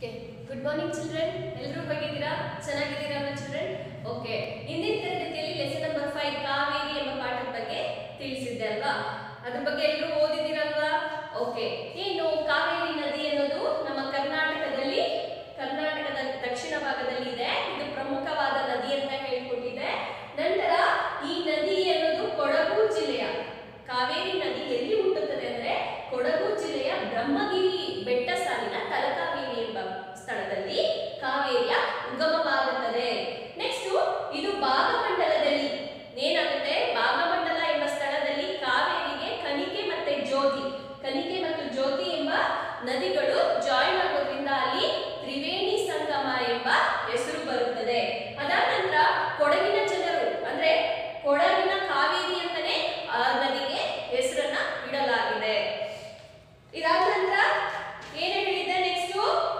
okay good morning children ಎಲ್ಲರೂ ಹೇಗಿದ್ದೀರಾ ಚೆನ್ನಾಗಿದ್ದೀರಾ ಅಲ್ವಾ ಚಿಲ್ಡ್ರನ್ ಓಕೆ ಇಂದಿನ ತರಗತಿಯಲ್ಲಿ ಲೆಸನ್ ನಂಬರ್ ಫೈವ್ ಕಾವೇರಿ ಎಂಬ ಪಾಠದ ಬಗ್ಗೆ ತಿಳಿಸಿದ್ದೆ ಅಲ್ವಾ ಅದ್ರ ಬಗ್ಗೆ ಎಲ್ಲರೂ ಓದಿದ್ದೀರಲ್ವಾ ಓಕೆ ಏನು ಕಾವೇರಿ ನದಿ ಅನ್ನೋದು ನಮ್ಮ ಕರ್ನಾಟಕದಲ್ಲಿ ಕರ್ನಾಟಕದ ದಕ್ಷಿಣ ಭಾಗದಲ್ಲಿ ಇದೆ ಇದು ಪ್ರಮುಖವಾದ ನದಿ ಅಂತ ಹೇಳ್ಕೊಟ್ಟಿದೆ ನಂತರ ಈ ನದಿ ಅನ್ನೋದು ಕೊಡಗು ಜಿಲ್ಲೆಯ ಕಾವೇರಿ ನದಿ ಎಲ್ಲಿ ಹುಟ್ಟುತ್ತದೆ ಅಂದ್ರೆ ಕೊಡಗು ಜಿಲ್ಲೆಯ ಬ್ರಹ್ಮಗಿರಿ ಬೆಟ್ಟ ಸಾಲಿನ ತಲಕಾವೇರಿ ಎಂಬ ಸ್ಥಳದಲ್ಲಿ ಕಾವೇರಿಯ ಉಗಮವಾಗುತ್ತದೆ ನೆಕ್ಸ್ಟ್ ಇದು ಭಾಗಮಂಡಲದಲ್ಲಿ ಏನಾಗುತ್ತೆ ಭಾಗಮಂಡಲ ಎಂಬ ಸ್ಥಳದಲ್ಲಿ ಕಾವೇರಿಗೆ ಕನಿಕೆ ಮತ್ತೆ ಜ್ಯೋತಿ ಕನಿಕೆ ಮತ್ತು ಜ್ಯೋತಿ ಎಂಬ ನದಿಗಳು ಜಾಯಿನ್ ಆಗೋದ್ರಿಂದ ಅಲ್ಲಿ ತ್ರಿವೇಣಿ ಸಂಗಮ ಎಂಬ ಹೆಸರು ಬರುತ್ತದೆ ಅದಾದ ನಂತರ ಕೊಡಗಿನ ಜನರು ಅಂದ್ರೆ ಕೊಡಗಿನ ಕಾವೇರಿ ಅಂತಾನೆ ಆ ನದಿಗೆ ಹೆಸರನ್ನ ಇಡಲಾಗಿದೆ ಇದಾದ ನಂತರ ಏನು ಹೇಳಿದೆ ನೆಕ್ಸ್ಟ್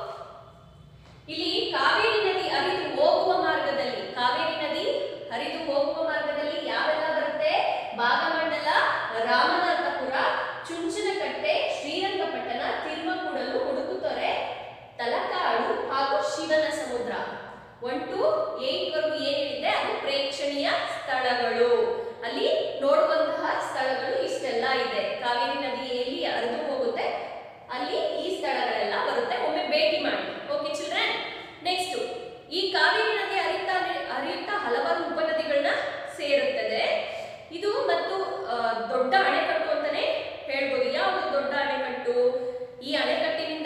ಇಲ್ಲಿ ಕಾವೇರಿ ನದಿ ಹರಿದು ಹೋಗುವ ಮಾರ್ಗದಲ್ಲಿ ಕಾವೇರಿ ನದಿ ಹರಿದು ಹೋಗುವ ಮಾರ್ಗದಲ್ಲಿ ಯಾವೆಲ್ಲ ಬರುತ್ತೆ ಭಾಗಮಂಡಲ ರಾಮನಾಥಪುರ ಚುಂಚನಕಟ್ಟೆ ಶ್ರೀರಂಗಪಟ್ಟಣ ತಿರುಮಕೂಡಲು ಹುಡುಕುತೊರೆ ತಲಕಾಡು ಹಾಗೂ ಶಿವನ ಸಮುದ್ರ ಒನ್ ಟು ಏಟ್ ವರೆಗೂ ಏನಿದೆ ಅದು ಪ್ರೇಕ್ಷಣೀಯ ಸ್ಥಳಗಳು ಅಲ್ಲಿ ನೋಡುವಂತಹ ಸ್ಥಳಗಳು ಇಷ್ಟೆಲ್ಲ ಇದೆ ಕಾವೇರಿ ನದಿ ಎಲ್ಲಿ ಹರಿದು ಹೋಗುತ್ತೆ ಅಲ್ಲಿ ಈ ಸ್ಥಳಗಳೆಲ್ಲ ಬರುತ್ತೆ ಒಮ್ಮೆ ಭೇಟಿ ಮಾಡಿ ಓಕೆ ಚಿಲ್ಡ್ರನ್ ನೆಕ್ಸ್ಟ್ ಈ ಕಾವೇರಿ ನದಿ ಹರಿತಾ ಹರಿಯುತ್ತಾ ಹಲವಾರು ಉಪನದಿಗಳನ್ನ ಸೇರುತ್ತದೆ ಇದು ಮತ್ತು ಆ, ದೊಡ್ಡ ಅಣೆಕಟ್ಟು ಅಂತಾನೆ ಹೇಳ್ಬೋದು ಯಾವುದು ದೊಡ್ಡ ಅಣೆಕಟ್ಟು ಈ ಅಣೆಕಟ್ಟಿನಿಂದ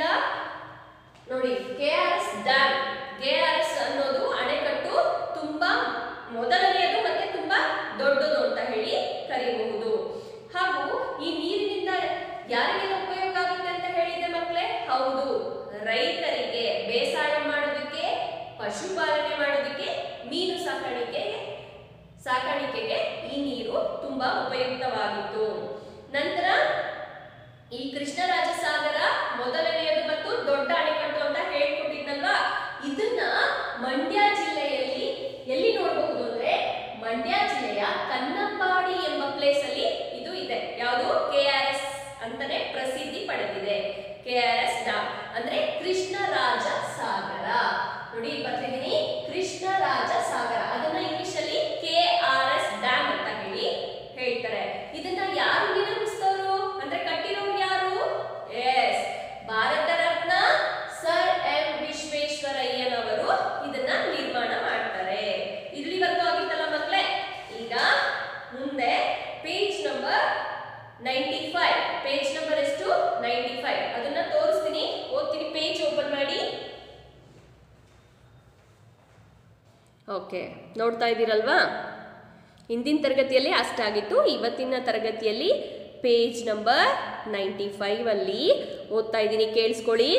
ನೋಡಿ K R S dam K R S ಅನ್ನೋದು ಅಣೆಕಟ್ಟು ತುಂಬಾ ಮೊದಲನೆಯದು ಮತ್ತೆ ತುಂಬಾ ದೊಡ್ಡದು ಅಂತ ಹೇಳಿ ಕರೀಬಹುದು ಹಾಗೂ ಈ ನೀರಿನಿಂದ ಯಾರಿಗೆಲ್ಲ ಉಪಯೋಗ ಆಗುತ್ತೆ ಅಂತ ಹೇಳಿದೆ ಮಕ್ಕಳೇ ಹೌದು ರೈತರಿಗೆ ಬೇಸಾಯ ಮಾಡೋದಕ್ಕೆ ಪಶುಪಾಲನೆ ಮಾಡೋದಕ್ಕೆ ಮೀನು ಸಾಕಾಣಿಕೆ ಸಾಕಾಣಿಕೆಗೆ ಈ ನೀರು ತುಂಬಾ ಉಪಯುಕ್ತವಾಗಿತ್ತು ನಂತರ ಈ ಕೃಷ್ಣರಾಜ ಸಾಗರ ಮೊದಲನೆಯದು ಮತ್ತು ದೊಡ್ಡ ಅಣೆಕಟ್ಟು ಅಂತ ಹೇಳ್ಕೊಟ್ಟಿದ್ನಲ್ವಾ ಇದನ್ನ ಮಂಡ್ಯ ಜಿಲ್ಲೆಯಲ್ಲಿ ಎಲ್ಲಿ ನೋಡಬಹುದು ಅಂದ್ರೆ ಮಂಡ್ಯ ಜಿಲ್ಲೆಯ ಕನ್ನಂಬಾಡಿ ಎಂಬ ಪ್ಲೇಸ್ ಅಲ್ಲಿ ಇದು ಇದೆ ಯಾವುದು ಕೆ ಆರ್ ಎಸ್ ಅಂತಾನೆ ಪ್ರಸಿದ್ಧಿ ಪಡೆದಿದೆ ಕೆ ಆರ್ ಎಸ್ ಡ್ಯಾಮ್ ಅಂದ್ರೆ ಕೃಷ್ಣರಾಜ ಸಾಗರ ನೋಡಿ ಬರ್ತಿದ್ದೀನಿ ಕೃಷ್ಣರಾಜ ಸಾಗರ ಅದನ್ನ ಇಂಗ್ಲಿಷ್ ಅಲ್ಲಿ ಕೆ ಆರ್ ಎಸ್ ಡ್ಯಾಮ್ ಅಂತ ಹೇಳಿ ಹೇಳ್ತಾರೆ ಇದನ್ನ ಯಾರು ನಿರ್ಮಿಸಿದವರು ಅಂದ್ರೆ ಕಟ್ಟಿರೋರು ಯಾರು yes Bharat Ratna sir M ವಿಶ್ವೇಶ್ವರಯ್ಯನವರು ಇದನ್ನ ನಿರ್ಮಾಣ ಮಾಡ್ತಾರೆ ಇಲ್ಲಿವರೆಗೂ ಆಗಿತ್ತಲ್ಲ ಮಕ್ಕಳೇ ಈಗ ಮುಂದೆ page number ninety five page number ಎಷ್ಟು ನೈಂಟಿ ಫೈವ್ ಅದನ್ನ ತೋರಿಸ್ತೀನಿ ಓದ್ತೀನಿ ಪೇಜ್ ಓಪನ್ ಮಾಡಿ ಓಕೆ ನೋಡ್ತಾ ಇದ್ದೀರಲ್ವಾ ಹಿಂದಿನ ತರಗತಿಯಲ್ಲಿ ಅಷ್ಟಾಗಿತ್ತು ಇವತ್ತಿನ ತರಗತಿಯಲ್ಲಿ ಪೇಜ್ ನಂಬರ್ ನೈಂಟಿ ಫೈವ್ ಅಲ್ಲಿ ಓದ್ತಾ ಇದ್ದೀನಿ ಕೇಳಿಸ್ಕೊಳ್ಳಿ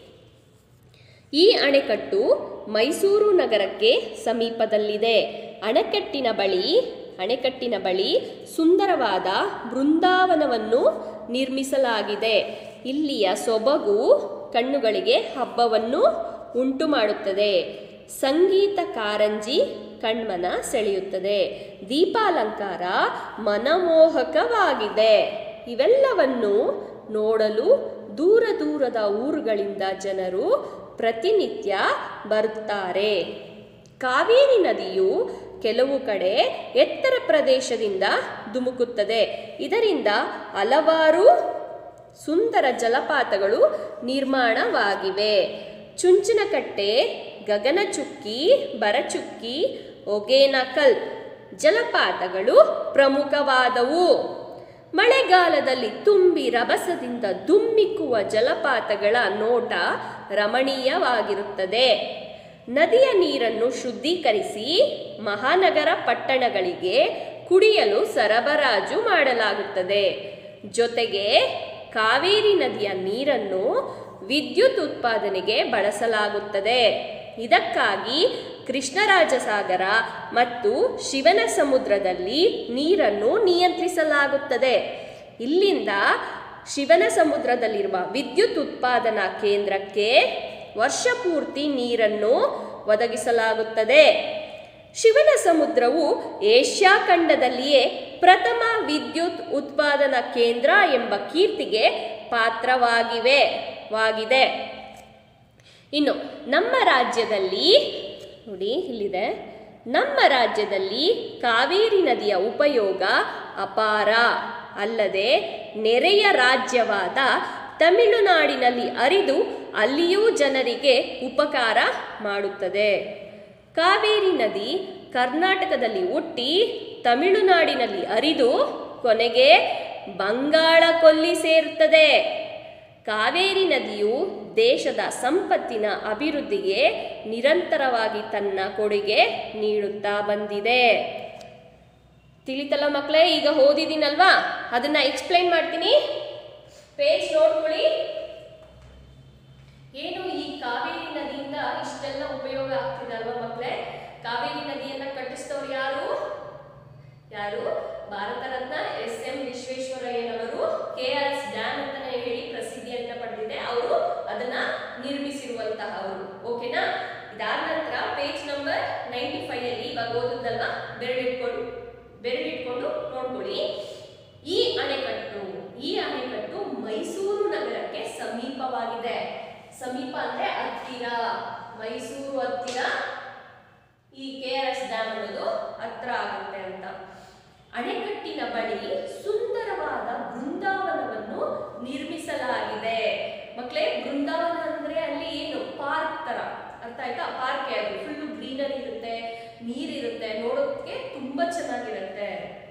ಈ ಅಣೆಕಟ್ಟು ಮೈಸೂರು ನಗರಕ್ಕೆ ಸಮೀಪದಲ್ಲಿದೆ ಅಣೆಕಟ್ಟಿನ ಬಳಿ ಅಣೆಕಟ್ಟಿನ ಬಳಿ ಸುಂದರವಾದ ಬೃಂದಾವನವನ್ನು ನಿರ್ಮಿಸಲಾಗಿದೆ ಇಲ್ಲಿಯ ಸೊಬಗು ಕಣ್ಣುಗಳಿಗೆ ಹಬ್ಬವನ್ನು ಉಂಟು ಮಾಡುತ್ತದೆ ಸಂಗೀತ ಕಾರಂಜಿ ಕಣ್ಮನ ಸೆಳೆಯುತ್ತದೆ ದೀಪಾಲಂಕಾರ ಮನಮೋಹಕವಾಗಿದೆ ಇವೆಲ್ಲವನ್ನು ನೋಡಲು ದೂರ ದೂರದ ಊರುಗಳಿಂದ ಜನರು ಪ್ರತಿನಿತ್ಯ ಬರುತ್ತಾರೆ ಕಾವೇರಿ ನದಿಯು ಕೆಲವು ಕಡೆ ಎತ್ತರ ಪ್ರದೇಶದಿಂದ ಧುಮುಕುತ್ತದೆ ಇದರಿಂದ ಹಲವಾರು ಸುಂದರ ಜಲಪಾತಗಳು ನಿರ್ಮಾಣವಾಗಿವೆ ಚುಂಚನಕಟ್ಟೆ ಗಗನಚುಕ್ಕಿ ಬರಚುಕ್ಕಿ ಒಗೇನಕಲ್ ಜಲಪಾತಗಳು ಪ್ರಮುಖವಾದವು ಮಳೆಗಾಲದಲ್ಲಿ ತುಂಬಿ ರಭಸದಿಂದ ದುಮ್ಮಿಕ್ಕುವ ಜಲಪಾತಗಳ ನೋಟ ರಮಣೀಯವಾಗಿರುತ್ತದೆ ನದಿಯ ನೀರನ್ನು ಶುದ್ಧೀಕರಿಸಿ ಮಹಾನಗರ ಪಟ್ಟಣಗಳಿಗೆ ಕುಡಿಯಲು ಸರಬರಾಜು ಮಾಡಲಾಗುತ್ತದೆ ಜೊತೆಗೆ ಕಾವೇರಿ ನದಿಯ ನೀರನ್ನು ವಿದ್ಯುತ್ ಉತ್ಪಾದನೆಗೆ ಬಳಸಲಾಗುತ್ತದೆ ಇದಕ್ಕಾಗಿ ಕೃಷ್ಣರಾಜಸಾಗರ ಮತ್ತು ಶಿವನ ಸಮುದ್ರದಲ್ಲಿ ನೀರನ್ನು ನಿಯಂತ್ರಿಸಲಾಗುತ್ತದೆ ಇಲ್ಲಿಂದ ಶಿವನ ಸಮುದ್ರದಲ್ಲಿರುವ ವಿದ್ಯುತ್ ಉತ್ಪಾದನಾ ಕೇಂದ್ರಕ್ಕೆ ವರ್ಷಪೂರ್ತಿ ನೀರನ್ನು ಒದಗಿಸಲಾಗುತ್ತದೆ ಶಿವನ ಸಮುದ್ರವು ಏಷ್ಯಾ ಖಂಡದಲ್ಲಿಯೇ ಪ್ರಥಮ ವಿದ್ಯುತ್ ಉತ್ಪಾದನಾ ಕೇಂದ್ರ ಎಂಬ ಕೀರ್ತಿಗೆ ಪಾತ್ರವಾಗಿವೆ ವಾಗಿದೆ ಇನ್ನು ನಮ್ಮ ರಾಜ್ಯದಲ್ಲಿ ನೋಡಿ ಇಲ್ಲಿದೆ ನಮ್ಮ ರಾಜ್ಯದಲ್ಲಿ ಕಾವೇರಿ ನದಿಯ ಉಪಯೋಗ ಅಪಾರ ಅಲ್ಲದೆ ನೆರೆಯ ರಾಜ್ಯವಾದ ತಮಿಳುನಾಡಿನಲ್ಲಿ ಅರಿದು ಅಲ್ಲಿಯೂ ಜನರಿಗೆ ಉಪಕಾರ ಮಾಡುತ್ತದೆ ಕಾವೇರಿ ನದಿ ಕರ್ನಾಟಕದಲ್ಲಿ ಹುಟ್ಟಿ ತಮಿಳುನಾಡಿನಲ್ಲಿ ಹರಿದು ಕೊನೆಗೆ ಬಂಗಾಳ ಕೊಲ್ಲಿ ಸೇರುತ್ತದೆ ಕಾವೇರಿ ನದಿಯು ದೇಶದ ಸಂಪತ್ತಿನ ಅಭಿವೃದ್ಧಿಗೆ ನಿರಂತರವಾಗಿ ತನ್ನ ಕೊಡುಗೆ ನೀಡುತ್ತಾ ಬಂದಿದೆ ತಿಳಿತಲ್ಲ ಮಕ್ಕಳೇ ಈಗ ಓದಿದ್ದೀನಲ್ವಾ ಅದನ್ನ ಎಕ್ಸ್ಪ್ಲೈನ್ ಮಾಡ್ತೀನಿ ಪೇಜ್ ನೋಡ್ಕೊಳ್ಳಿ ಏನು ಈ ಕಾವೇರಿ ನದಿಯಿಂದ ಇಷ್ಟೆಲ್ಲ ಉಪಯೋಗ ಆಗ್ತಿದೆ ಅಲ್ವಾ ಮಕ್ಕಳೇ ಕಾವೇರಿ ನದಿಯನ್ನ ಕಟ್ಟಿಸಿದವರು ಯಾರು ಯಾರು ಭಾರತ ರತ್ನ ಎಸ್ ಎಂ ವಿಶ್ವೇಶ್ವರಯ್ಯನವರು ಕೆ ಆರ್ ಎಸ್ ಡ್ಯಾಮ್ ಅಂತಾನೆ ಹೇಳಿ ಪ್ರಸಿದ್ಧಿಯನ್ನ ಪಡೆದಿದೆ ಅವರು ಅದನ್ನ ನಿರ್ಮಿಸಿರುವಂತಹವರು ಓಕೆನಾ ಇದಾದ ನಂತರ ಪೇಜ್ ನಂಬರ್ ನೈಂಟಿ ಫೈವ್ ಅಲ್ಲಿ ಇವಾಗ ಓದುದಲ್ವಾ ಬೆರಳಿಟ್ಕೊಂಡು ಬೆರಳಿಟ್ಕೊಂಡು ನೋಡ್ಕೊಳ್ಳಿ ಈ ಅಣೆಕಟ್ಟು ಈ ಅಣೆಕಟ್ಟು ಮೈಸೂರು ನಗರಕ್ಕೆ ಸಮೀಪವಾಗಿದೆ ಸಮೀಪ ಅಂದ್ರೆ ಹತ್ತಿರ ಮೈಸೂರು ಹತ್ತಿರ ಈ ಕೆ ಆರ್ ಎಸ್ ಡ್ಯಾಮ್ ಅನ್ನೋದು ಹತ್ರ ಆಗುತ್ತೆ ಅಂತ ಅಣೆಕಟ್ಟಿನ ಬಳಿ ಸುಂದರವಾದ ಬೃಂದಾವನವನ್ನು ನಿರ್ಮಿಸಲಾಗಿದೆ ಮಕ್ಕಳೇ ಬೃಂದಾವನ ಅಂದ್ರೆ ಅಲ್ಲಿ ಏನು ಪಾರ್ಕ್ ತರ ಅರ್ಥ ಆಯ್ತಾ ಪಾರ್ಕ್ ಅದು ಫುಲ್ ಗ್ರೀನರಿ ಇರುತ್ತೆ ನೀರಿರುತ್ತೆ ನೋಡೋದಕ್ಕೆ ತುಂಬಾ ಚೆನ್ನಾಗಿರುತ್ತೆ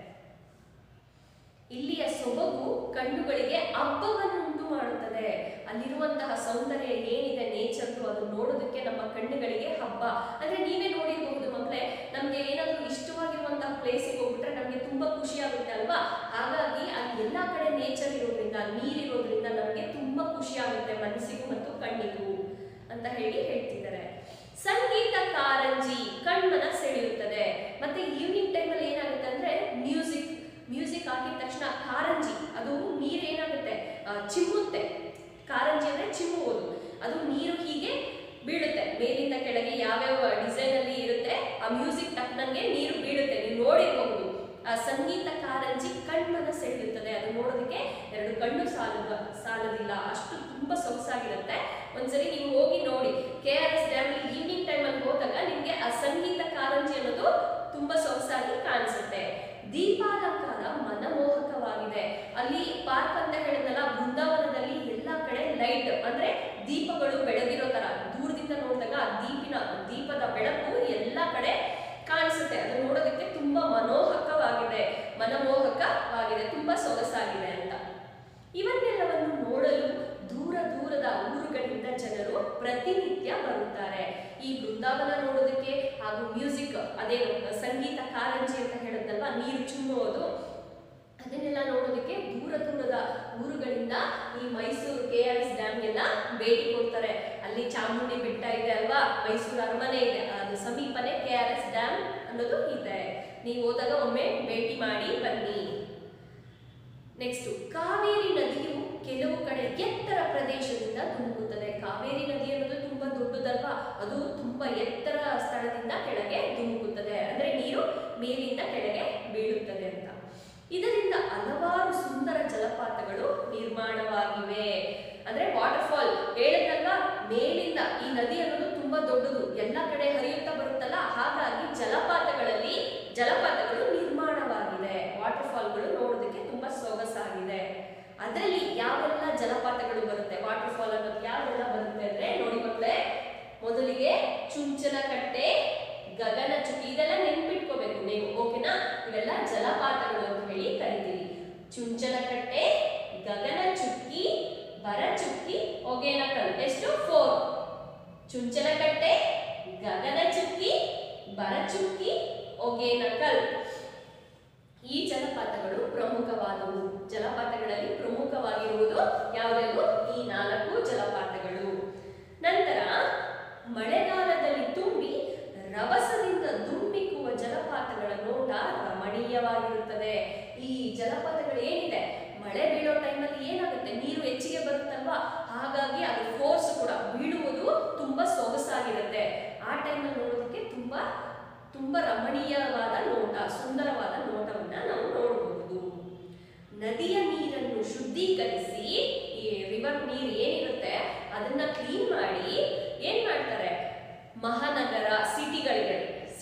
ಇಲ್ಲಿಯ ಸೊಬಗು ಕಣ್ಣುಗಳಿಗೆ ಹಬ್ಬವನ್ನುಂಟು ಮಾಡುತ್ತದೆ ಅಲ್ಲಿರುವಂತಹ ಸೌಂದರ್ಯ ಏನಿದೆ ನೇಚರ್ದು ಅದು ನೋಡೋದಕ್ಕೆ ನಮ್ಮ ಕಣ್ಣುಗಳಿಗೆ ಹಬ್ಬ ಅಂದ್ರೆ ನೀವೇ ನೋಡಿರಬಹುದು ಮಕ್ಕಳೇ ನಮ್ಗೆ ಏನಾದ್ರೂ ಇಷ್ಟವಾಗಿರುವಂತಹ ಪ್ಲೇಸಿಗೆ ಹೋಗ್ಬಿಟ್ರೆ ನಮ್ಗೆ ತುಂಬಾ ಖುಷಿ ಆಗುತ್ತೆ ಅಲ್ವಾ ಹಾಗಾಗಿ ಅಲ್ಲಿ ಎಲ್ಲಾ ಕಡೆ ನೇಚರ್ ಇರೋದ್ರಿಂದ ನೀರಿರೋದ್ರಿಂದ ನಮ್ಗೆ ತುಂಬಾ ಖುಷಿ ಆಗುತ್ತೆ ಮನಸ್ಸಿಗೂ ಮತ್ತು ಕಣ್ಣಿಗೂ ಅಂತ ಹೇಳಿ ಹೇಳ್ತಿದ್ದಾರೆ ಸಂಗೀತ ಕಾರಂಜಿ ಕಣ್ಮನ ಸೆಳೆಯುತ್ತದೆ ಮತ್ತೆ ಈವ್ನಿಂಗ್ ಟೈಮಲ್ಲಿ ಏನಾಗುತ್ತೆ ಅಂದ್ರೆ ಮ್ಯೂಸಿಕ್ ಮ್ಯೂಸಿಕ್ ಹಾಕಿದ ತಕ್ಷಣ ಕಾರಂಜಿ ಅದು ನೀರು ಏನಾಗುತ್ತೆ ಆ, ಚಿಮ್ಮುತ್ತೆ ಕಾರಂಜಿ ಅಂದ್ರೆ ಚಿಮ್ಮುವುದು ಅದು ನೀರು ಹೀಗೆ ಬೀಳುತ್ತೆ ಮೇಲಿಂದ ಕೆಳಗೆ ಯಾವ್ಯಾವ ಡಿಸೈನ್ ಅಲ್ಲಿ ಇರುತ್ತೆ ಆ ಮ್ಯೂಸಿಕ್ ತಕ್ಕನಂಗೆ ನೀರು ಬೀಳುತ್ತೆ ನೀವು ನೋಡಿರಬಹುದು ಆ ಸಂಗೀತ ಕಾರಂಜಿ ಕಣ್ಮನ ಸೆಳೆಯುತ್ತದೆ ಅದು ನೋಡೋದಕ್ಕೆ ಎರಡು ಕಣ್ಣು ಸಾಲದ ಸಾಲದಿಲ್ಲ ಅಷ್ಟು ತುಂಬಾ ಸೊಗಸಾಗಿರುತ್ತೆ ಒಂದ್ಸರಿ ನೀವು ಹೋಗಿ ನೋಡಿ K R S dam evening time ಅಲ್ಲಿ ಹೋದಾಗ ನಿಮ್ಗೆ ಆ ಸಂಗೀತ ಕಾರಂಜಿ ಅನ್ನೋದು ತುಂಬಾ ಸೊಗಸಾಗಿ ಕಾಣಿಸುತ್ತೆ ದೀಪಾಲಂಕಾರ ಮನಮೋಹಕವಾಗಿದೆ ಅಲ್ಲಿ ಪಾರ್ಕ್ ಅಂತ ಹೇಳಿದ್ನಲ್ಲ ಬೃಂದಾವನದಲ್ಲಿ ಎಲ್ಲಾ ಕಡೆ ಲೈಟ್ ಅಂದ್ರೆ ದೀಪಗಳು ಬೆಳಗಿರೋ ತರ ದೂರದಿಂದ ನೋಡಿದಾಗ ಆ ದೀಪಿನ ದೀಪದ ಬೆಳಕು ಎಲ್ಲಾ ಕಡೆ ಕಾಣಿಸುತ್ತೆ ಅದು ನೋಡೋದಕ್ಕೆ ತುಂಬಾ ಮನೋಹಕವಾಗಿದೆ ಮನಮೋಹಕವಾಗಿದೆ ತುಂಬಾ ಸೊಗಸಾಗಿದೆ ಅಂತ ಇವನ್ನೆಲ್ಲವನ್ನು ನೋಡಲು ದೂರ ದೂರದ ಊರುಗಳಿಂದ ಜನರು ಪ್ರತಿನಿತ್ಯ ಬರುತ್ತಾರೆ ಈ ಬೃಂದಾವನ ನೋಡೋದಕ್ಕೆ ಹಾಗೂ ಮ್ಯೂಸಿಕ್ ಅದೇನು ಸಂಗೀತ ಕಾರಂಜಿ ಅಂತ ಹೇಳಿದ್ನಲ್ವಾ ನೀರು ಚುಮ್ಮುವುದು ಅದನ್ನೆಲ್ಲ ನೋಡೋದಕ್ಕೆ ದೂರ ದೂರದ ಊರುಗಳಿಂದ ಈ ಮೈಸೂರು ಕೆ ಆರ್ ಎಸ್ ಡ್ಯಾಮ್ಗೆಲ್ಲ ಭೇಟಿ ಕೊಡ್ತಾರೆ ಅಲ್ಲಿ ಚಾಮುಂಡಿ ಬೆಟ್ಟ ಇದೆ ಅಲ್ವಾ ಮೈಸೂರು ಅರಮನೆ ಇದೆ ಅದು ಸಮೀಪನೇ ಕೆ ಆರ್ ಎಸ್ ಡ್ಯಾಮ್ ಅನ್ನೋದು ಇದೆ ನೀವು ಹೋದಾಗ ಒಮ್ಮೆ ಭೇಟಿ ಮಾಡಿ ಬನ್ನಿ ನೆಕ್ಸ್ಟ್ ಕಾವೇರಿ ನದಿಯು ಕೆಲವು ಕಡೆ ಎತ್ತರ ಪ್ರದೇಶದಿಂದ ಧುಮುಕುತ್ತದೆ ಕಾವೇರಿ ನದಿ ಅನ್ನೋದು ತುಂಬಾ ದೊಡ್ಡದಲ್ವಾ ಅದು ತುಂಬಾ ಎತ್ತರ ಸ್ಥಳದಿಂದ ಕೆಳಗೆ ಧುಮುಕುತ್ತದೆ ಅಂದ್ರೆ ನೀರು ಮೇಲಿಂದ ಕೆಳಗೆ ಬೀಳುತ್ತದೆ ಅಂತ ಇದರಿಂದ ಹಲವಾರು ಸುಂದರ ಜಲಪಾತಗಳು ನಿರ್ಮಾಣವಾಗಿವೆ ಅಂದ್ರೆ ವಾಟರ್ ಫಾಲ್ ಹೇಳಿದ್ನಲ್ವಾ ಮೇಲಿಂದ ಈ ನದಿ ಅನ್ನೋದು ತುಂಬಾ ದೊಡ್ಡದು ಎಲ್ಲ ಕಡೆ ಹರಿಯುತ್ತಾ ಬರುತ್ತಲ್ಲ ಹಾಗಾಗಿ ಜಲಪಾತಗಳಲ್ಲಿ ಜಲಪಾತಗಳು ನಿರ್ಮಾಣವಾಗಿದೆ ವಾಟರ್ ಫಾಲ್ಗಳು ನೋಡೋದಕ್ಕೆ ತುಂಬಾ ಸೊಗಸಾಗಿದೆ ಅದರಲ್ಲಿ ಯಾವೆಲ್ಲ ಜಲಪಾತಗಳು ಬರುತ್ತೆ ವಾಟರ್ ಫಾಲ್ ಅನ್ನೋದು ಯಾವೆಲ್ಲ ಬರುತ್ತೆ ಅಂದ್ರೆ ನೋಡಿ ಮಕ್ಕಳೇ ಮೊದಲಿಗೆ ಚುಂಚನಕಟ್ಟೆ ಗಗನಚುಕ್ಕಿ ಇದೆಲ್ಲ ನೆನ್ಪಿಟ್ಕೋಬೇಕು ನೀವು ಓಕೆನಾ ಇವೆಲ್ಲ ಜಲಪಾತಗಳು ಅಂತ ಹೇಳಿ ಕರಿತೀವಿ ಚುಂಚನಕಟ್ಟೆ ಗಗನಚುಕ್ಕಿ ಬರಚುಕ್ಕಿ ಒಗೇನಕಲ್ ಎಷ್ಟು ಫೋರ್ ಚುಂಚನಕಟ್ಟೆ ಗಗನಚುಕ್ಕಿ ಬರಚುಕ್ಕಿ ಒಗೇನಕಲ್ ಈ ಜಲಪಾತಗಳು ಪ್ರಮುಖವಾದವು ಜಲಪಾತಗಳಲ್ಲಿ ಪ್ರಮುಖವಾಗಿರುವುದು ಯಾವುದೆಂದು ಈ ನಾಲ್ಕು ಜಲಪಾತಗಳು ನಂತರ ಮಳೆಗಾಲದಲ್ಲಿ ತುಂಬಿ ರಭಸದಿಂದ ದುಂಬಿಕ್ಕುವ ಜಲಪಾತಗಳ ನೋಟ ರಮಣೀಯವಾಗಿರುತ್ತದೆ ಈ ಜಲಪಾತಗಳು ಏನಿದೆ ಮಳೆ ಬೀಳೋ ಟೈಮಲ್ಲಿ ಏನಾಗುತ್ತೆ ನೀರು ಹೆಚ್ಚಿಗೆ ಬರುತ್ತಲ್ವಾ ಹಾಗಾಗಿ ಅದು ಫೋರ್ಸ್ ಕೂಡ ಬೀಳುವುದು ತುಂಬಾ ಸೊಗಸಾಗಿರುತ್ತೆ ಆ ಟೈಮಲ್ಲಿ ನೋಡೋದಕ್ಕೆ ತುಂಬಾ ತುಂಬಾ ರಮಣೀಯವಾದ ನೋಟ ಸುಂದರವಾದ ನೋಟವನ್ನ ನಾವು ನೋಡಬಹುದು ನದಿಯ ನೀರನ್ನು ಶುದ್ಧೀಕರಿಸಿ ಈ ರಿವರ್ ನೀರು ಏನಿರುತ್ತೆ ಅದನ್ನ ಕ್ಲೀನ್ ಮಾಡಿ ಏನ್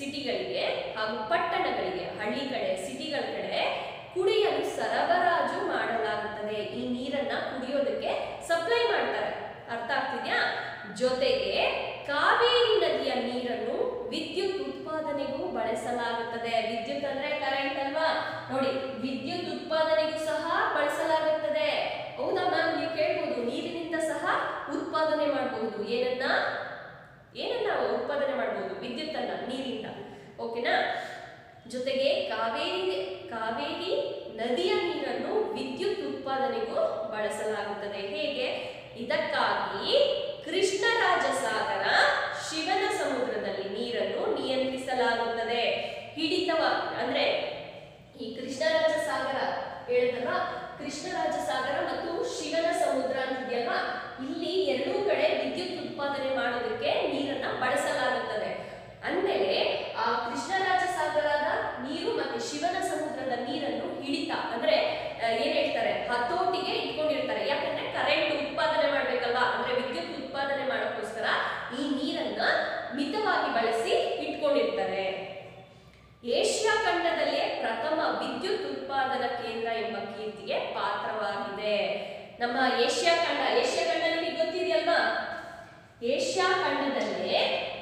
ಸಿಟಿಗಳಿಗೆ ಹಾಗೂ ಪಟ್ಟಣಗಳಿಗೆ ಹಳ್ಳಿ ಕಡೆ ಸಿಟಿಗಳ ಕಡೆ ಕುಡಿಯಲು ಸರಬರಾಜು ಮಾಡಲಾಗುತ್ತದೆ ಈ ನೀರನ್ನ ಕುಡಿಯೋದಕ್ಕೆ ಸಪ್ಲೈ ಮಾಡ್ತಾರೆ ಅರ್ಥ ಆಗ್ತಿದ್ಯಾ ಜೊತೆಗೆ ಕಾವೇರಿ ನದಿಯ ನೀರನ್ನು ವಿದ್ಯುತ್ ಉತ್ಪಾದನೆಗೂ ಬಳಸಲಾಗುತ್ತದೆ ವಿದ್ಯುತ್ ಅಂದ್ರೆ ಕರೆಂಟ್ ಅಲ್ವಾ ನೋಡಿ ವಿದ್ಯುತ್ ಉತ್ಪಾದನೆಗೂ ಸಹ ಬಳಸಲಾಗುತ್ತದೆ ಹೌದಾ ಮ್ಯಾಮ್ ನೀವು ಕೇಳ್ಬೋದು ನೀರಿನಿಂದ ಸಹ ಉತ್ಪಾದನೆ ಮಾಡಬಹುದು ಏನನ್ನ ಏನನ್ನ ಉತ್ಪಾದನೆ ಮಾಡಬಹುದು ವಿದ್ಯುತ್ ಅನ್ನ ನೀರಿಂದ ಓಕೆನಾ ಜೊತೆಗೆ ಕಾವೇರಿ ಕಾವೇರಿ ನದಿಯ ನೀರನ್ನು ವಿದ್ಯುತ್ ಉತ್ಪಾದನೆಗೂ ಬಳಸಲಾಗುತ್ತದೆ ಹೇಗೆ ಇದಕ್ಕಾಗಿ ಕೃಷ್ಣರಾಜಸಾಗರ ಶಿವನ ಸಮುದ್ರದಲ್ಲಿ ನೀರನ್ನು ನಿಯಂತ್ರಿಸಲಾಗುತ್ತದೆ ಹಿಡಿತವ ಅಂದ್ರೆ ಈ ಕೃಷ್ಣರಾಜ ಸಾಗರ ಹೇಳಿದಲ್ವಾ ಕೃಷ್ಣರಾಜ ಸಾಗರ ಮತ್ತು ಶಿವನ ಸಮುದ್ರ ಅಂತಿದೆಯಲ್ವಾ ಇಲ್ಲಿ ಎರಡೂ ಕಡೆ ವಿದ್ಯುತ್ ಉತ್ಪಾದನೆ ಮಾಡೋದಕ್ಕೆ ನೀರನ್ನ ಬಳಸಲಾಗುತ್ತದೆ ಅಂದಮೇಲೆ ಆ ಕೃಷ್ಣರಾಜ ಸಾಗರದ ನೀರು ಮತ್ತೆ ಶಿವನ ಸಮುದ್ರದ ನೀರನ್ನು ಹಿಡಿತ ಅಂದ್ರೆ ಆ, ಏನ್ ಹೇಳ್ತಾರೆ ಹತೋಟಿಗೆ ಇಟ್ಕೊಂಡಿರ್ತಾರೆ ಯಾಕಂದ್ರೆ ಕರೆಂಟ್ ಉತ್ಪಾದನೆ ಮಾಡ್ಬೇಕಲ್ವಾ ಅಂದ್ರೆ ವಿದ್ಯುತ್ ಉತ್ಪಾದನೆ ಮಾಡೋಕ್ಕೋಸ್ಕರ ಈ ನೀರನ್ನ ಮಿತವಾಗಿ ಬಳಸಿ ಇಟ್ಕೊಂಡಿರ್ತಾರೆ ಏಷ್ಯಾ ಖಂಡದಲ್ಲೇ ಪ್ರಥಮ ವಿದ್ಯುತ್ ಉತ್ಪಾದನಾ ಕೇಂದ್ರ ಎಂಬ ಕೀರ್ತಿಗೆ ಪಾತ್ರವಾಗಿದೆ ನಮ್ಮ ಏಷ್ಯಾ ಖಂಡ ಏಷ್ಯಾ ಖಂಡ ನಿಮಗೆ ಗೊತ್ತಿದೆಯಲ್ವಾ ಏಷ್ಯಾ ಖಂಡದಲ್ಲೇ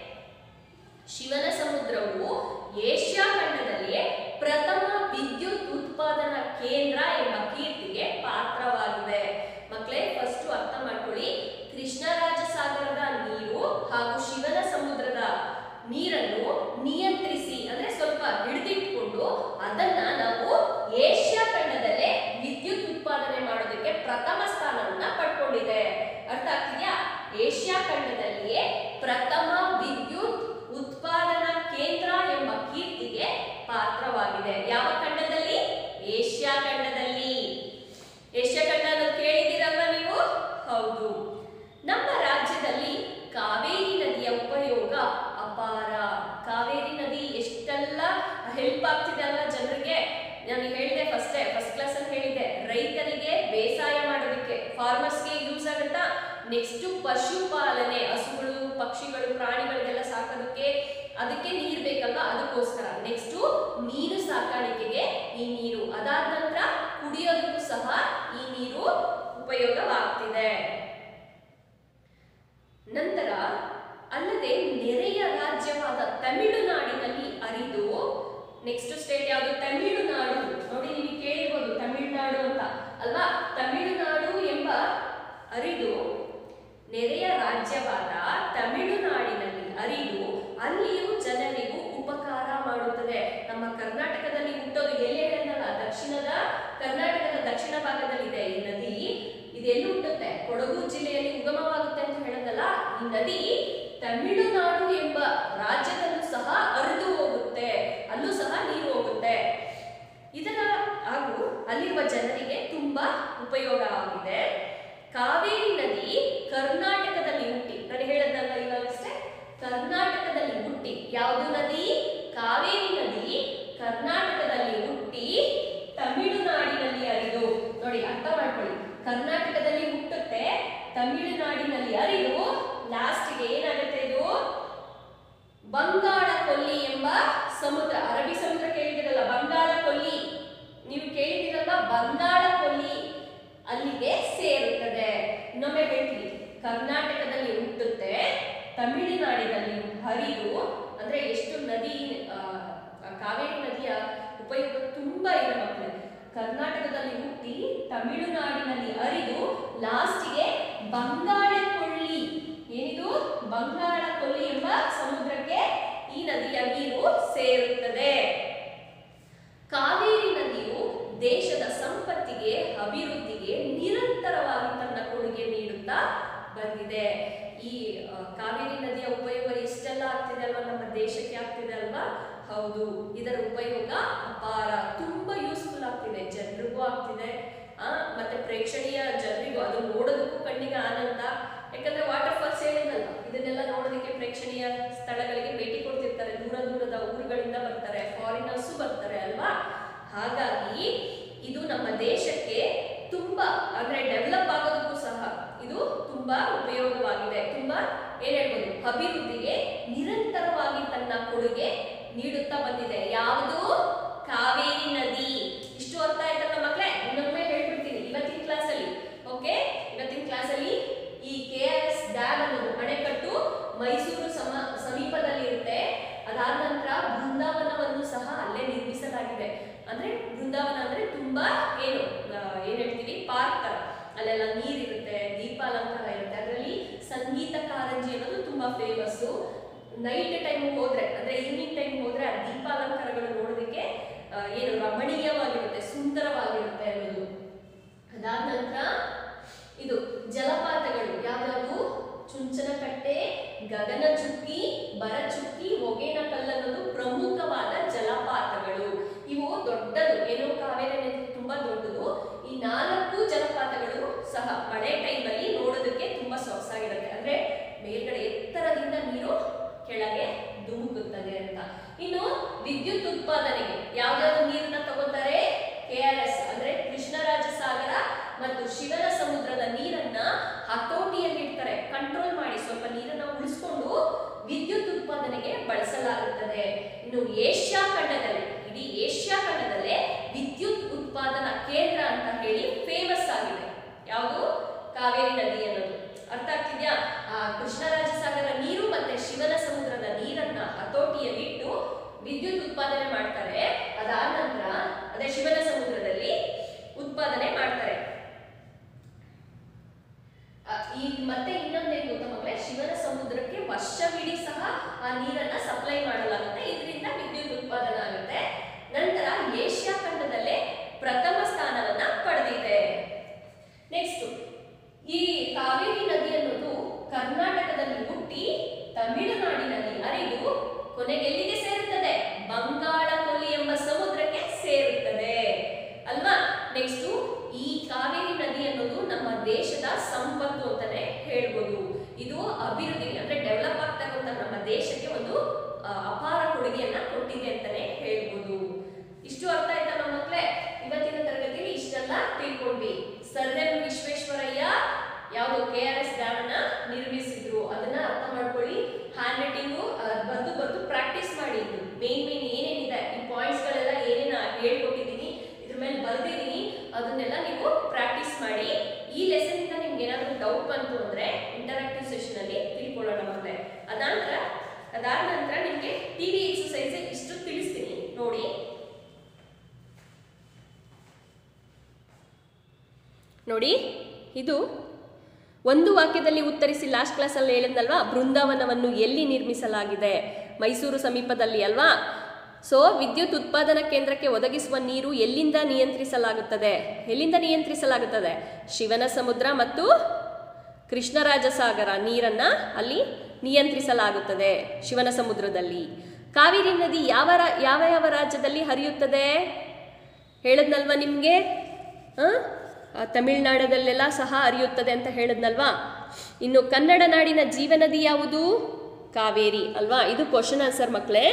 ಶಿವನ ಸಮುದ್ರವು ಏಷ್ಯಾ ಖಂಡದಲ್ಲಿಯೇ ಪ್ರಥಮ ವಿದ್ಯುತ್ ಉತ್ಪಾದನಾ ಕೇಂದ್ರ ಎಂಬ ಕೀರ್ತಿಗೆ ಪಾತ್ರವಾಗಿದೆ ಮಕ್ಕಳೇ ಫಸ್ಟ್ ಅರ್ಥ ಮಾಡ್ಕೊಳ್ಳಿ ಕೃಷ್ಣರಾಜ ಸಾಗರದ ನೀರು ಹಾಗೂ ಶಿವನ ಸಮುದ್ರದ ನೀರನ್ನು ನಿಯಂತ್ರಿಸಿ ಅಂದ್ರೆ ಸ್ವಲ್ಪ ಹಿಡಿದಿಟ್ಕೊಂಡು ಅದನ್ನ ನಾವು ಏಷ್ಯಾ ಖಂಡದಲ್ಲೇ ವಿದ್ಯುತ್ ಉತ್ಪಾದನೆ ಮಾಡೋದಕ್ಕೆ ಪ್ರಥಮ ಸ್ಥಾನವನ್ನ ಪಡ್ಕೊಂಡಿದೆ ಅರ್ಥ ಆಗ್ತಿದ್ಯಾ ಏಷ್ಯಾ ಖಂಡದಲ್ಲಿಯೇ ಪ್ರಥಮ ವಿದ್ಯುತ್ ಉತ್ಪಾದನಾ ಕೇಂದ್ರ ಎಂಬ ಕೀರ್ತಿಗೆ ಪಾತ್ರವಾಗಿದೆ ಯಾವ ಖಂಡದಲ್ಲಿ ಏಷ್ಯಾ ಖಂಡದಲ್ಲಿ ಏಷ್ಯಾ ಖಂಡ ಅನ್ನೋದು ಕೇಳಿದಿರಲ್ವಾ ನೀವು ಹೌದು ನಮ್ಮ ರಾಜ್ಯದಲ್ಲಿ ಕಾವೇರಿ ನದಿಯ ಉಪಯೋಗ ಅಪಾರ ಕಾವೇರಿ ನದಿ ಎಷ್ಟೆಲ್ಲ ಹೆಲ್ಪ್ ಆಗ್ತಿದೆ ಅಲ್ವಾ ಜನರಿಗೆ ನಾನು ಹೇಳಿದೆ ಫಸ್ಟ್ ಫಸ್ಟ್ ಕ್ಲಾಸ್ ಅಲ್ಲಿ ಹೇಳಿದೆ ರೈತರಿಗೆ ಬೇಸಾಯ ಮಾಡೋದಕ್ಕೆ ಫಾರ್ಮರ್ಸ್ಗೆ ಯೂಸ್ ಆಗುತ್ತಾ ನೆಕ್ಸ್ಟ್ ಪಶುಪಾಲನೆ ಹಸುಗಳು ಪಕ್ಷಿಗಳು ಪ್ರಾಣಿಗಳಿಗೆಲ್ಲ ಸಾಕೋದಕ್ಕೆ ಅದಕ್ಕೆ ನೀರು ಬೇಕಲ್ವಾ ಅದಕ್ಕೋಸ್ಕರ ನೆಕ್ಸ್ಟ್ ಮೀನು ಸಾಕಾಣಿಕೆಗೆ ಈ ನೀರು ಅದಾದ ನಂತರ ಕುಡಿಯೋದಕ್ಕೂ ಸಹ ಈ ನೀರು ಉಪಯೋಗವಾಗ್ತಿದೆ ನಂತರ ಅಲ್ಲದೆ ನೆರೆಯ ರಾಜ್ಯವಾದ ತಮಿಳುನಾಡಿನಲ್ಲಿ ಹರಿದು ನೆಕ್ಸ್ಟ್ ಸ್ಟೇಟ್ ಯಾವುದು ತಮಿಳುನಾಡು ನೋಡಿ ನೀವು ಕೇಳಿರ್ಬೋದು ತಮಿಳುನಾಡು ಅಂತ ಅಲ್ವಾ ತಮಿಳುನಾಡು ಎಂಬ ಹರಿದು ನೆರೆಯ ರಾಜ್ಯವಾದ ತಮಿಳುನಾಡಿನಲ್ಲಿ ಹರಿದು ಅಲ್ಲಿಯೂ ಜನರಿಗೂ ಉಪಕಾರ ಮಾಡುತ್ತದೆ ನಮ್ಮ ಕರ್ನಾಟಕದಲ್ಲಿ ಹುಟ್ಟೋದು ಎಲ್ಲಿ ಹೇಳಿದ್ನಲ್ಲ ದಕ್ಷಿಣದ ಕರ್ನಾಟಕದ ದಕ್ಷಿಣ ಭಾಗದಲ್ಲಿದೆ ಈ ನದಿ ಇದೆಲ್ಲಿ ಹುಟ್ಟುತ್ತೆ ಕೊಡಗು ಜಿಲ್ಲೆಯಲ್ಲಿ ಉಗಮವಾಗುತ್ತೆ ಅಂತ ಹೇಳದಲ್ಲ ಈ ನದಿ ತಮಿಳುನಾಡು ಎಂಬ ರಾಜ್ಯದಲ್ಲೂ ಸಹ ಹರಿದು ಹೋಗುತ್ತೆ ಅಲ್ಲೂ ಸಹ ನೀರು ಹೋಗುತ್ತೆ ಇದರ ಹಾಗೂ ಅಲ್ಲಿರುವ ಜನರಿಗೆ ತುಂಬಾ ಉಪಯೋಗ ಆಗಿದೆ ಕಾವೇರಿ ನದಿ ಕರ್ನಾಟಕದಲ್ಲಿ ಹುಟ್ಟಿ ನಾನು ಹೇಳದಲ್ಲ ಇವಾಗಷ್ಟೇ ಕರ್ನಾಟಕದಲ್ಲಿ ಹುಟ್ಟಿ ಯಾವುದು ನದಿ ಕಾವೇರಿ ನದಿ ಕರ್ನಾಟಕದಲ್ಲಿ ಹುಟ್ಟಿ ತಮಿಳುನಾಡಿನಲ್ಲಿ ಹರಿದು ನೋಡಿ ಅರ್ಥ ಮಾಡ್ಕೊಳ್ಳಿ ಕರ್ನಾಟಕದಲ್ಲಿ ಹುಟ್ಟುತ್ತೆ ತಮಿಳುನಾಡಿನಲ್ಲಿ ಹರಿದು ಲಾಸ್ಟ್ಗೆ ಏನಾಗುತ್ತೆ ಇದು ಬಂಗಾಳ ಕೊಲ್ಲಿ ಎಂಬ ಸಮುದ್ರ ಅರಬ್ಬಿ ಸಮುದ್ರ ಕೇಳಿದಿರಲ್ಲ ಬಂಗಾಳ ಕೊಲ್ಲಿ ನೀವು ಕೇಳಿದಿರಲ್ಲ ಬಂಗಾಳ ಕೊಲ್ಲಿ ಅಲ್ಲಿಗೆ ಸೇರುತ್ತದೆ ಇನ್ನೊಮ್ಮೆ ಹೇಳ್ತೀನಿ ಕರ್ನಾಟಕದಲ್ಲಿ ಹುಟ್ಟುತ್ತೆ ತಮಿಳುನಾಡಿನಲ್ಲಿ ಹರಿದು ಅಂದ್ರೆ ಎಷ್ಟು ನದಿ ಆ, ಆ ಕಾವೇರಿ ನದಿಯ ಉಪಯೋಗ ತುಂಬಾ ಇದೆ ಮಕ್ಕಳೇ ಕರ್ನಾಟಕದಲ್ಲಿ ಹುಟ್ಟಿ ತಮಿಳುನಾಡಿನಲ್ಲಿ ಹರಿದು ಲಾಸ್ಟಿಗೆ ಬಂಗಾಳ ಕೊಳ್ಳಿ ಏನಿದು ಬಂಗಾಳ ಕೊಲ್ಲಿ ಎಂಬ ಸಮುದ್ರಕ್ಕೆ ಈ ನದಿಯ ನೀರು ಸೇರುತ್ತದೆ ಕಾವೇರಿ ನದಿಯು ದೇಶದ ಸಂಪತ್ತಿಗೆ ಅಭಿವೃದ್ಧಿಗೆ ನಿರಂತರವಾಗಿ ತನ್ನ ಕೊಡುಗೆ ನೀಡುತ್ತಾ ಬಂದಿದೆ ಈ ಆ, ಕಾವೇರಿ ನದಿಯ ಉಪಯೋಗ ಎಷ್ಟೆಲ್ಲ ಆಗ್ತಿದೆ ಅಲ್ವಾ ನಮ್ಮ ದೇಶಕ್ಕೆ ಆಗ್ತಿದೆ ಅಲ್ವಾ ಹೌದು ಇದರ ಉಪಯೋಗ ಅಪಾರ ತುಂಬಾ ಯೂಸ್ಫುಲ್ ಆಗ್ತಿದೆ ಜನರಿಗೂ ಆಗ್ತಿದೆ ಆ ಮತ್ತೆ ಪ್ರೇಕ್ಷಣೀಯ ಜನರಿಗೂ ಅದು ನೋಡೋದಕ್ಕೂ ಕಣ್ಣಿಗೆ ಆನಂದ ಯಾಕಂದ್ರೆ ವಾಟರ್ ಫಾಲ್ಸ್ ಹೇಳಿದಲ್ಲ ಇದನ್ನೆಲ್ಲ ನೋಡೋದಕ್ಕೆ ಪ್ರೇಕ್ಷಣೀಯ ಸ್ಥಳಗಳಿಗೆ ಭೇಟಿ ಕೊಡ್ತಿರ್ತಾರೆ ದೂರ ದೂರದ ಊರುಗಳಿಂದ ಬರ್ತಾರೆ ಫಾರಿನರ್ಸು ಬರ್ತಾರೆ ಅಲ್ವಾ ಹಾಗಾಗಿ ಇದು ನಮ್ಮ ದೇಶಕ್ಕೆ ತುಂಬಾ ಅಂದ್ರೆ ಡೆವಲಪ್ ಆಗೋದಕ್ಕೂ ಸಹ ಇದು ತುಂಬಾ ಉಪಯೋಗವಾಗಿದೆ ತುಂಬಾ ಏನ್ ಹೇಳ್ಬೋದು ಅಭಿವೃದ್ಧಿಗೆ ನಿರಂತರವಾಗಿ ತನ್ನ ಕೊಡುಗೆ ನೀಡುತ್ತಾ ಬಂದಿದೆ ಯಾವುದು ಕಾವೇರಿ ನದಿ ಇಷ್ಟು ಅರ್ಥ ಆಯ್ತಲ್ಲ ಮಕ್ಕಳೇ ಇನ್ನೊಮ್ಮೆ ಹೇಳ್ಬಿಡ್ತೀನಿ ಇವತ್ತಿನ ಕ್ಲಾಸಲ್ಲಿ ಓಕೆ ಇವತ್ತಿನ ಕ್ಲಾಸಲ್ಲಿ ಈ ಕೆ ಆರ್ ಎಸ್ ಡ್ಯಾಮ್ ಅನ್ನೋದು ಅಣೆಕಟ್ಟು ಮೈಸೂರು ಸಮ ಸಮೀಪದಲ್ಲಿ ಇರುತ್ತೆ ಅದಾದ ನಂತರ ಬೃಂದಾವನವನ್ನು ಸಹ ಅಲ್ಲೇ ನಿರ್ಮಿಸಲಾಗಿದೆ ಅಂದ್ರೆ ಬೃಂದಾವನ ಅಂದ್ರೆ ತುಂಬಾ ಏನು ಆ, ಏನ್ ಹೇಳ್ತೀವಿ ಪಾರ್ಕ್ ತರ ಅಲ್ಲೆಲ್ಲ ನೀರಿರುತ್ತೆ ದೀಪಾಲಂಕಾರ ಇರುತ್ತೆ ಅದರಲ್ಲಿ ಸಂಗೀತ ಕಾರಂಜಿ ಅನ್ನೋದು ತುಂಬಾ ಫೇಮಸ್ಸು ನೈಟ್ ಟೈಮ್ ಹೋದ್ರೆ ಅಂದ್ರೆ ಈವ್ನಿಂಗ್ ಟೈಮ್ ಹೋದ್ರೆ ಆ ದೀಪಾಲಂಕಾರಗಳು ನೋಡೋದಕ್ಕೆ ಆ, ಏನು ರಮಣೀಯವಾಗಿರುತ್ತೆ ಸುಂದರವಾಗಿರುತ್ತೆ ಅನ್ನೋದು ಅದಾದ ನಂತರ ಇದು ಜಲಪಾತಗಳು ಯಾವ್ಯಾವು ಚುಂಚನಕಟ್ಟೆ ಗಗನ ಚುಕ್ಕಿ ಬರಚುಕ್ಕಿ ಹೊಗೇನ ಕಲ್ಲನ್ನೋದು ಪ್ರಮುಖವಾದ ಜಲಪಾತಗಳು ಇವು ದೊಡ್ಡದು ಏನು ಕಾವೇರಿ ನದಿ ತುಂಬಾ ದೊಡ್ಡದು ಈ ನಾಲ್ಕು ಜಲಪಾತಗಳು ಸಹ ಮಳೆ ಟೈಮಲ್ಲಿ ನೋಡೋದಕ್ಕೆ ತುಂಬಾ ಸೊಗಸಾಗಿರುತ್ತೆ ಅಂದ್ರೆ ಮೇಲ್ಗಡೆ ಎತ್ತರದಿಂದ ನೀರು ಕೆಳಗೆ ಧುಮುಕುತ್ತದೆ ಅಂತ ಇನ್ನು ವಿದ್ಯುತ್ ಉತ್ಪಾದನೆಗೆ ಯಾವ್ದಾದ್ರು ನೀರನ್ನ ತಗೋತಾರೆ ಕೆ ಆರ್ ಎಸ್ ಅಂದ್ರೆ ಕೃಷ್ಣರಾಜ ಸಾಗರ ಮತ್ತು ಶಿವನ ಸಮುದ್ರದ ನೀರನ್ನ ಹತೋಟಿಯಲ್ಲಿ ಇಡ್ತಾರೆ ಕಂಟ್ರೋಲ್ ಮಾಡಿ ಸ್ವಲ್ಪ ನೀರನ್ನ ಉಳಿಸ್ಕೊಂಡು ವಿದ್ಯುತ್ ಉತ್ಪಾದನೆಗೆ ಬಳಸಲಾಗುತ್ತದೆ ಇನ್ನು ಏಷ್ಯಾ ಖಂಡದಲ್ಲಿ ಇಡೀ ಏಷ್ಯಾ ಖಂಡದಲ್ಲೇ ವಿದ್ಯುತ್ ಉತ್ಪಾದನಾ ಕೇಂದ್ರ ಅಂತ ಹೇಳಿ ಫೇಮಸ್ ಆಗಿದೆ ಯಾವುದು ಕಾವೇರಿ ನದಿ ಅನ್ನೋದು ಅರ್ಥ ಆಗ್ತಿದ್ಯಾ ಆ ಕೃಷ್ಣರಾಜ ಸಾಗರ ನೀರು ಮತ್ತೆ ಶಿವನ ಸಮುದ್ರದ ನೀರನ್ನ ಹತೋಟಿಯಲ್ಲಿಟ್ಟು ವಿದ್ಯುತ್ ಉತ್ಪಾದನೆ ಮಾಡ್ತಾರೆ ಅದಾದ ನಂತರ ಅದೇ ಶಿವನ ಸಮುದ್ರದಲ್ಲಿ ಉತ್ಪಾದನೆ ಮಾಡ್ತಾರೆ ಆ, ಈ ಮತ್ತೆ ಇನ್ನೊಂದೇನು ಗೊತ್ತಾ ಮಕ್ಕಳೇ ಶಿವನ ಸಮುದ್ರಕ್ಕೆ ವರ್ಷವಿಡೀ ಸಹ ಆ ನೀರನ್ನ ಸಪ್ಲೈ ಮಾಡಲಾಗುತ್ತೆ ಇದರಿಂದ ವಿದ್ಯುತ್ ಉತ್ಪಾದನೆ ಆಗುತ್ತೆ ನಂತರ ಏಷ್ಯಾ ಖಂಡದಲ್ಲೇ ಪ್ರಥಮ ಸ್ಥಾನವನ್ನ ಪಡೆದಿದೆ ನೆಕ್ಸ್ಟ್ ಈ ಕಾವೇರಿ ನದಿ ಅನ್ನೋದು ಕರ್ನಾಟಕದಲ್ಲಿ ಹುಟ್ಟಿ ತಮಿಳುನಾಡಿನಲ್ಲಿ ಹರಿದು ಕೊನೆಗೆ ಎಲ್ಲಿಗೆ ಸೇರುತ್ತದೆ ಬಂಗಾಳ ಕೊಲ್ಲಿ ಎಂಬ ಸಮುದ್ರಕ್ಕೆ ಸೇರುತ್ತದೆ ಅಲ್ವಾ ನೆಕ್ಸ್ಟ್ ಈ ಕಾವೇರಿ ನದಿ ಅನ್ನೋದು ನಮ್ಮ ದೇಶದ ಸಂಪತ್ತು ಅಂತಾನೆ ಹೇಳ್ಬೋದು ಇದು ಅಭಿವೃದ್ಧಿ ಅಂದ್ರೆ ಡೆವಲಪ್ ಆಗ್ತಾ ಇರುವಂತ ನಮ್ಮ ದೇಶಕ್ಕೆ ಒಂದು ಆ, ಅಪಾರ ಕೊಡುಗೆಯನ್ನ ಕೊಟ್ಟಿದೆ ಅಂತಾನೆ ಹೇಳ್ಬೋದು ಇಷ್ಟು ಅರ್ಥ ಆಯ್ತಾ ನಮ್ಮ ಮಕ್ಕಳೇ ಇವತ್ತಿನ ತರಗತಿಯಲ್ಲಿ ಇಷ್ಟೆಲ್ಲ ತಿಳ್ಕೊಂಡ್ವಿ ಸರ್ ಎಂ ವಿಶ್ವೇಶ್ವರಯ್ಯ ಯಾವುದು ಕೆ ಆರ್ ಎಸ್ ಡ್ಯಾಮ್ ಅನ್ನ ನಿರ್ಮಿಸಿದ್ರು ಅದನ್ನ ಅರ್ಥ ಮಾಡ್ಕೊಳ್ಳಿ ಹ್ಯಾಂಡ್ ರೈಟಿಂಗು ಬರ್ದು ಬರ್ದು ಪ್ರಾಕ್ಟೀಸ್ ಮಾಡಿ ಮೇನ್ ಮೇನ್ ಏನೇನಿದೆ ಈ ಪಾಯಿಂಟ್ಸ್ ಗಳೆಲ್ಲ ಏನೇನ ಹೇಳ್ಕೊಟ್ಟಿದ್ದೀನಿ ಇದ್ರ ಮೇಲೆ ಬರ್ದಿದ್ದೀನಿ ಅದನ್ನೆಲ್ಲ ನೀವು ಪ್ರಾಕ್ಟೀಸ್ ಮಾಡಿ ಈ ಲೆಸನ್ ಇಂದ ನಿಮ್ಗೆ ಏನಾದರೂ ಡೌಟ್ ಬಂತು ಅಂದ್ರೆ ಇಂಟರಾಕ್ಟಿವ್ ಸೆಷನ್ ಅಲ್ಲಿ ತಿಳ್ಕೊಳ್ಳೋಣ ಮಕ್ಕಳೇ ಅದಾನಂತರ ಅದಾದ ನಂತರ ನಿಮಗೆ ಟಿವಿ ಎಕ್ಸಸೈಸ್ ಇಷ್ಟು ತಿಳಿಸ್ತೀನಿ ನೋಡಿ ನೋಡಿ ಇದು ಒಂದು ವಾಕ್ಯದಲ್ಲಿ ಉತ್ತರಿಸಿ ಲಾಸ್ಟ್ ಕ್ಲಾಸಲ್ಲಿ ಹೇಳಿದ್ನಲ್ವಾ ಬೃಂದಾವನವನ್ನು ಎಲ್ಲಿ ನಿರ್ಮಿಸಲಾಗಿದೆ ಮೈಸೂರು ಸಮೀಪದಲ್ಲಿ ಅಲ್ವಾ ಸೊ ವಿದ್ಯುತ್ ಉತ್ಪಾದನಾ ಕೇಂದ್ರಕ್ಕೆ ಒದಗಿಸುವ ನೀರು ಎಲ್ಲಿಂದ ನಿಯಂತ್ರಿಸಲಾಗುತ್ತದೆ ಎಲ್ಲಿಂದ ನಿಯಂತ್ರಿಸಲಾಗುತ್ತದೆ ಶಿವನ ಸಮುದ್ರ ಮತ್ತು ಕೃಷ್ಣರಾಜ ಸಾಗರ ನೀರನ್ನ ಅಲ್ಲಿ ನಿಯಂತ್ರಿಸಲಾಗುತ್ತದೆ ಶಿವನ ಸಮುದ್ರದಲ್ಲಿ ಕಾವೇರಿ ನದಿ ಯಾವ ರಾ- ಯಾವ ಯಾವ ರಾಜ್ಯದಲ್ಲಿ ಹರಿಯುತ್ತದೆ ಹೇಳದ್ನಲ್ವಾ ನಿಮಗೆ ತಮಿಳ್ನಾಡದಲ್ಲೆಲ್ಲ ಸಹ ಹರಿಯುತ್ತದೆ ಅಂತ ಹೇಳದ್ನಲ್ವಾ ಇನ್ನು ಕನ್ನಡ ನಾಡಿನ ಜೀವನದಿ ಯಾವುದು ಕಾವೇರಿ ಅಲ್ವಾ ಇದು ಕ್ವಶನ್ ಆನ್ಸರ್ ಮಕ್ಕಳೇ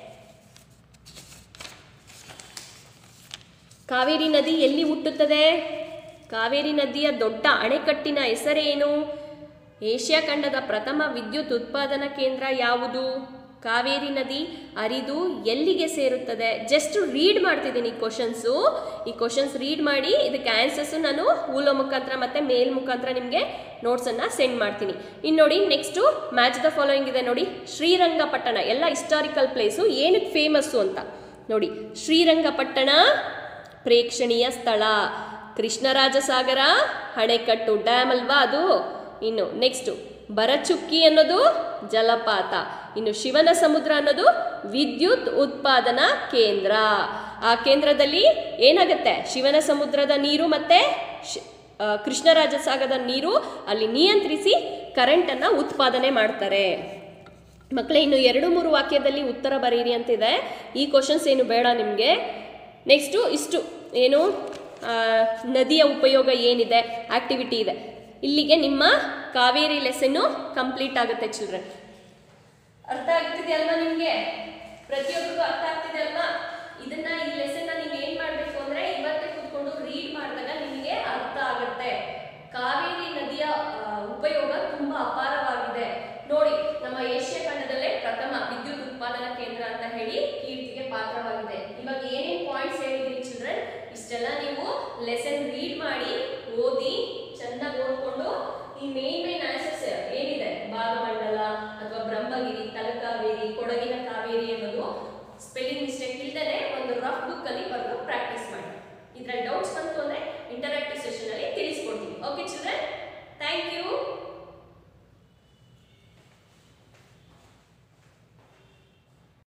ಕಾವೇರಿ ನದಿ ಎಲ್ಲಿ ಹುಟ್ಟುತ್ತದೆ ಕಾವೇರಿ ನದಿಯ ದೊಡ್ಡ ಅಣೆಕಟ್ಟಿನ ಹೆಸರೇನು ಏಷ್ಯಾ ಖಂಡದ ಪ್ರಥಮ ವಿದ್ಯುತ್ ಉತ್ಪಾದನಾ ಕೇಂದ್ರ ಯಾವುದು ಕಾವೇರಿ ನದಿ ಹರಿದು ಎಲ್ಲಿಗೆ ಸೇರುತ್ತದೆ ಜಸ್ಟ್ ರೀಡ್ ಮಾಡ್ತಿದ್ದೀನಿ ಕ್ವಶನ್ಸು ಈ ಕ್ವಶನ್ಸ್ ರೀಡ್ ಮಾಡಿ ಇದಕ್ಕೆ ಆನ್ಸರ್ಸು ನಾನು ಊಲೋ ಮುಖಾಂತರ ಮತ್ತು ಮೇಲ್ ಮುಖಾಂತರ ನಿಮಗೆ ನೋಟ್ಸನ್ನು ಸೆಂಡ್ ಮಾಡ್ತೀನಿ ಇನ್ನು ನೋಡಿ ನೆಕ್ಸ್ಟು ಮ್ಯಾಚ್ ದ ಫಾಲೋಯಿಂಗ್ ಇದೆ ನೋಡಿ ಶ್ರೀರಂಗಪಟ್ಟಣ ಎಲ್ಲ ಹಿಸ್ಟಾರಿಕಲ್ ಪ್ಲೇಸು ಏನಕ್ಕೆ ಫೇಮಸ್ಸು ಅಂತ ನೋಡಿ ಶ್ರೀರಂಗಪಟ್ಟಣ ಪ್ರೇಕ್ಷಣೀಯ ಸ್ಥಳ ಕೃಷ್ಣರಾಜ ಸಾಗರ ಅಣೆಕಟ್ಟು ಡ್ಯಾಮ್ ಅಲ್ವಾ ಅದು ಇನ್ನು ನೆಕ್ಸ್ಟು ಬರಚುಕ್ಕಿ ಅನ್ನೋದು ಜಲಪಾತ ಇನ್ನು ಶಿವನ ಸಮುದ್ರ ಅನ್ನೋದು ವಿದ್ಯುತ್ ಉತ್ಪಾದನಾ ಕೇಂದ್ರ ಆ ಕೇಂದ್ರದಲ್ಲಿ ಏನಾಗುತ್ತೆ ಶಿವನ ಸಮುದ್ರದ ನೀರು ಮತ್ತೆ ಶ್- ಆ, ಕೃಷ್ಣರಾಜ ಸಾಗರದ ನೀರು ಅಲ್ಲಿ ನಿಯಂತ್ರಿಸಿ ಕರೆಂಟನ್ನು ಉತ್ಪಾದನೆ ಮಾಡ್ತಾರೆ ಮಕ್ಕಳೇ ಇನ್ನು ಎರಡು ಮೂರು ವಾಕ್ಯದಲ್ಲಿ ಉತ್ತರ ಬರೀರಿ ಅಂತಿದೆ ಈ ಕ್ವಶನ್ಸ್ ಏನು ಬೇಡ ನಿಮಗೆ ನೆಕ್ಸ್ಟು ಇಷ್ಟು ಏನು ಆ, ನದಿಯ ಉಪಯೋಗ ಏನಿದೆ ಆಕ್ಟಿವಿಟಿ ಇದೆ ಇಲ್ಲಿಗೆ ನಿಮ್ಮ ಕಾವೇರಿ ಲೆಸನ್ನು ಕಂಪ್ಲೀಟ್ ಆಗುತ್ತೆ ಚಿಲ್ಡ್ರನ್ ಅರ್ಥ ಆಗ್ತಿದೆ ಅಲ್ವಾ ನಿಮಗೆ ಪ್ರತಿಯೊಬ್ಬರಿಗೂ ಅರ್ಥ ಆಗ್ತಿದೆ ಅಲ್ವಾ ಇದನ್ನ ಈ ಲೆಸನ್ನ ನೀವು ಏನ್ ಮಾಡ್ಬೇಕು ಅಂದ್ರೆ ಇವತ್ತೇ ಕೂತ್ಕೊಂಡು ರೀಡ್ ಮಾಡಿದಾಗ ನಿಮಗೆ ಅರ್ಥ ಆಗುತ್ತೆ ಕಾವೇರಿ ನದಿಯ ಆ, ಉಪಯೋಗ ತುಂಬಾ ಅಪಾರವಾಗಿದೆ ನೋಡಿ ನಮ್ಮ ಏಷ್ಯಾ ಖಂಡದಲ್ಲೇ ಪ್ರಥಮ ವಿದ್ಯುತ್ ಉತ್ಪಾದನಾ ಕೇಂದ್ರ ಅಂತ ಹೇಳಿ ಪಾತ್ರವಾಗಿದೆ ಇವಾಗ ಏನೇನ್ ಪಾಯಿಂಟ್ಸ್ ಹೇಳಿದೀನಿ ಚಿಲ್ಡ್ರನ್ ಇಷ್ಟೆಲ್ಲ ನೀವು ಲೆಸನ್ ರೀಡ್ ಮಾಡಿ ಓದಿ ಚೆನ್ನಾಗಿ ಓದ್ಕೊಂಡು ಈ ಮೇನ್ ಮೇನ್ ಆನ್ಸರ್ಸ್ ಏನಿದೆ ಭಾಗಮಂಡಲ ಅಥವಾ ಬ್ರಹ್ಮಗಿರಿ ತಲಕಾವೇರಿ ಕೊಡಗಿನ ಕಾವೇರಿ ಅನ್ನೋದು ಸ್ಪೆಲ್ಲಿಂಗ್ ಮಿಸ್ಟೇಕ್ ಇಲ್ದೇ ಒಂದು ರಫ್ ಬುಕ್ ಅಲ್ಲಿ ಬರೆದು ಪ್ರಾಕ್ಟೀಸ್ ಮಾಡಿ ಇದ್ರಲ್ಲಿ ಡೌಟ್ಸ್ ಬಂತು ಅಂದ್ರೆ